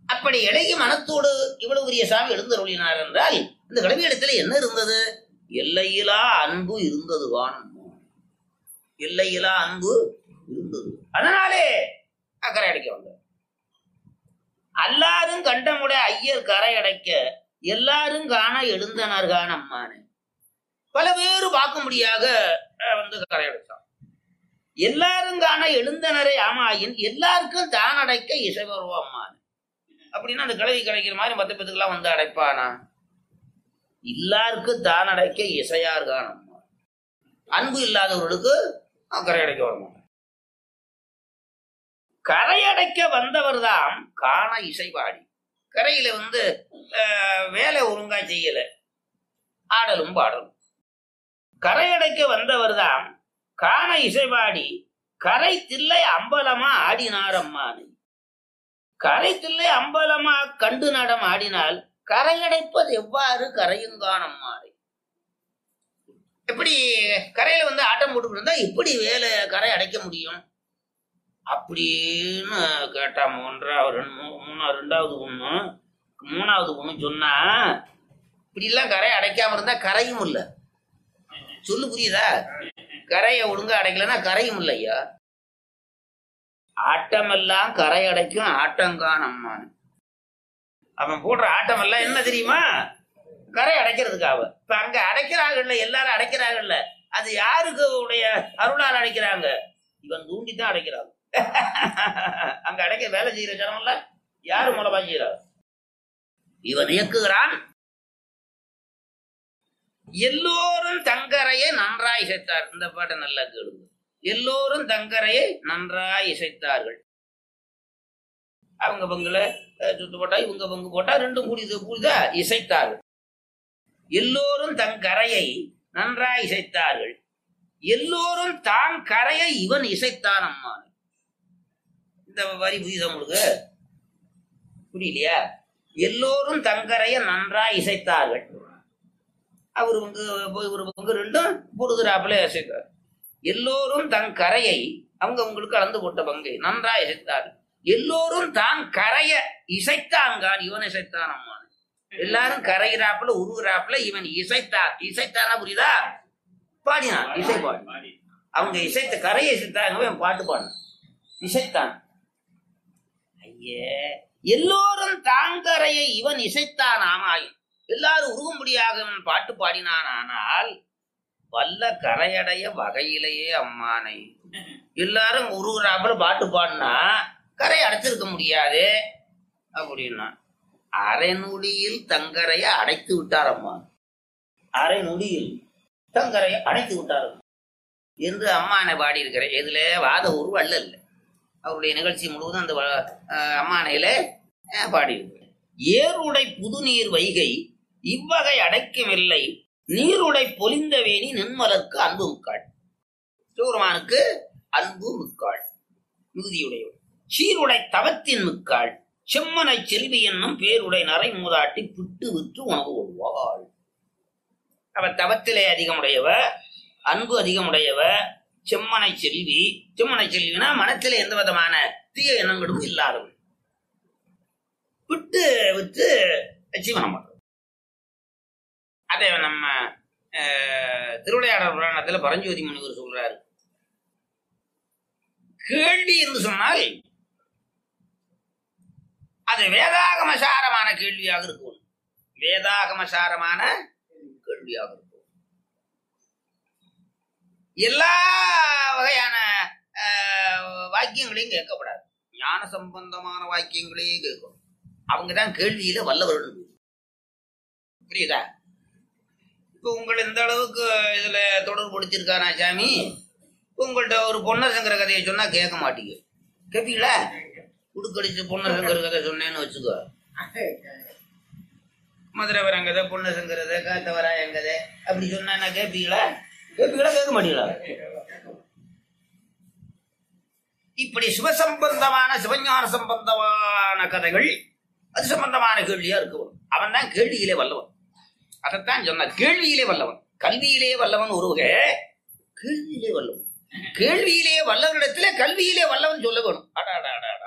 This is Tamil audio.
அப்படி இலகிய மனத்தோடு இவ்வளவு பெரிய சாமி எழுந்தருளினார் என்றால் இந்த கடமையிடத்துல என்ன இருந்தது எல்லையிலா அன்பு இருந்தது வானம் எல்லையிலா அன்பு இருந்தது அதனாலே அக்கறை அடைக்க வந்தார் அல்லாரும் கண்டமுடைய ஐயர் கரை அடைக்க எல்லாரும் காண எழுந்தனர் காண அம்மானே பல பேர் பார்க்கும்படியாக அஹ், வந்து கரை அடைச்சான் எல்லாரும் காண எழுந்தனரே ஆமாயின் எல்லாருக்கும் தான் அடைக்க இசை வருவோம் அம்மானே அப்படின்னா அந்த கிழவி கிடைக்கிற மாதிரி மத்த பேத்துக்கெல்லாம் வந்து அடைப்பானா எல்லாருக்கும் தான் அடைக்க இசையார் காணும் அன்பு இல்லாதவர்களுக்கு அவன் கரை அடைக்க வரணும் கரையடைக்க வந்தவர் தான் காண இசை பாடி கரையில வந்து அஹ், வேலை ஒழுங்கா செய்யல ஆடலும் பாடலும் கரையடைக்க வந்தவர் தான் காண இசை பாடி கரை தில்லை அம்பலமா ஆடினார் அம்மானு கரை தில்லை அம்பலமா கண்டு நடம் ஆடினால் கரையடைப்பது எவ்வாறு கரையுங்கானம்மாறு எப்படி கரையில வந்து ஆட்டம் போட்டு இருந்தா எப்படி வேலை கரை அடைக்க முடியும் அப்படின்னு கேட்டா மூன்றா ரெண்டு மூ- மூணா ரெண்டாவது ஒண்ணு மூணாவது ஒண்ணு சொன்னா இப்படி எல்லாம் கரை அடைக்காம இருந்தா கரையும் இல்ல சொல்லு புரியுதா கரையை ஒழுங்கா அடைக்கலன்னா கரையும் இல்ல ஐயா ஆட்டமெல்லாம் கரை அடைக்கும் ஆட்டங்கான் அம்மான் அவன் போடுற ஆட்டம் எல்லாம் என்ன தெரியுமா கரை அடைக்கிறதுக்காக இப்ப அங்க அடைக்கிறாங்கல்ல எல்லாரும் அடைக்கிறாங்கல்ல அது யாருக்கு உடைய அருளால் அடைக்கிறாங்க இவன் தூண்டி தான் அடைக்கிறாங்க அங்க அடைக்க வேலை செய்யற ஜனம்ல யாரு மூலமா செய்யறாரு இவன் இயக்குகிறான் எல்லோரும் தங்கரையை நன்றாய் இசைத்தார் இந்த பாட்டை நல்லா கேளுங்க எல்லோரும் தங்கரையை நன்றாய் இசைத்தார்கள் அவங்க பங்குல அஹ், சுத்து போட்டா இவங்க பங்கு போட்டா ரெண்டும் கூடியது கூடிதா இசைத்தார்கள் எல்லோரும் தன் கரையை நன்றாய் இசைத்தார்கள் எல்லோரும் தான் கரையை இவன் இசைத்தான் அம்மா இந்த வரி புரியுதா உங்களுக்கு புரியலையா எல்லோரும் தங்கரையை நன்றாய் இசைத்தார்கள் அவர் வந்து இவர் பங்கு ரெண்டும் பொருதுறாப்புல இசைத்தார் எல்லோரும் தன் கரையை அவங்க உங்களுக்கு அளந்து போட்ட பங்கை நன்றாய் இசைத்தார்கள் எல்லோரும் தான் கரைய இசைத்தான்கான் இவன் இசைத்தான் அம்மா எல்லாரும் கரைகிறாப்புல உருகுறாப்புல இவன் இசைத்தான் இசைத்தானா புரியுதா பாடினான் இசை பாடி அவங்க இசைத்த கரையை இசைத்தாங்க இவன் பாட்டு பாடினான் இசைத்தான் ஐயே எல்லோரும் தாங்கரையை இவன் இசைத்தான் ஆமாயும் எல்லாரும் உருகும்படியாக இவன் பாட்டு பாடினான் ஆனால் வல்ல கரையடைய வகையிலேயே அம்மானை எல்லாரும் உருகுறாப்புல பாட்டு பாடினா கரை அடைச்சிருக்க முடியாது அப்படின்னா அரை நொடியில் தங்கரையை அடைத்து விட்டார் அம்மா அரை நொடியில் தங்கரையை அடைத்து விட்டார் அம்மா. என்று அம்மானை பாடி இருக்கிறேன் இதுல வாத உருவ அல்ல இல்லை அவருடைய நிகழ்ச்சி முழுவதும் அந்த வ- அஹ் அம்மானையில அஹ், பாடியிருக்கிறேன் ஏருடை புதுநீர் வைகை இவ்வகை அடைக்கவில்லை நீருடை பொலிந்த வேணி நின்மலர்க்கு அன்பு முக்காள் சிவபெருமானுக்கு அன்பு முக்காள் மிகுதியுடையவர் சீருடை தவத்தின் முக்காள் செம்மனை செல்வி என்னும் பேருடை நரை மூதாட்டி பிட்டு விற்று உணவு கொள்வாள் அவ தவத்திலே அதிகமுடையவ அன்பு அதிகமுடையவ செம்மனை செல்வி செம்மனை செல்வினா மனத்திலே எந்த விதமான தீய எண்ணங்களும் இல்லாதவள் விட்டு விட்டு ஜீவனம் பண்றது அதை நம்ம அஹ், திருவிளையாடல் புராணத்துல பரஞ்சோதி முனிவர் சொல்றாரு கேள்வி என்று சொன்னால் அது வேதாகமசாரமான கேள்வியாக இருக்கும் வேதாகமசாரமான கேள்வியாக இருக்கும் எல்லா வகையான அஹ், வாக்கியங்களையும் கேட்கப்படாது ஞான சம்பந்தமான வாக்கியங்களையும் கேட்கணும் அவங்க தான் கேள்வியில வல்லவர்கள் புரியுதா இப்போ உங்களை இந்த அளவுக்கு இதுல தொடர்பு படுத்திருக்கானா சாமி உங்கள்கிட்ட ஒரு பொன்னசங்கர கதையை சொன்னா கேட்க மாட்டீங்க கேட்பீங்களா உடுக்கடிச்சு பொன்னசங்கர கதை சொன்னேன்னு வச்சுக்கோ மதுரை வரங்கதை பொன்னசங்கரதை காத்தவராயன் கதை அப்படி சொன்னா என்ன கேட்பீங்களா கேட்பீங்களா கேட்க மாட்டீங்களா இப்படி சிவசம்பந்தமான சிவஞான சம்பந்தமான கதைகள் அது சம்பந்தமான கேள்வியா இருக்கும் அவன் தான் கேள்வியிலே வல்லவன் அதைத்தான் சொன்னார் கேள்வியிலே வல்லவன் கல்வியிலே வல்லவன் ஒருவகை கேள்வியிலே வல்லவன் கேள்வியிலே வல்லவனிடத்திலே கல்வியிலே வல்லவன் சொல்ல வேணும் அடா, அடா, அடா,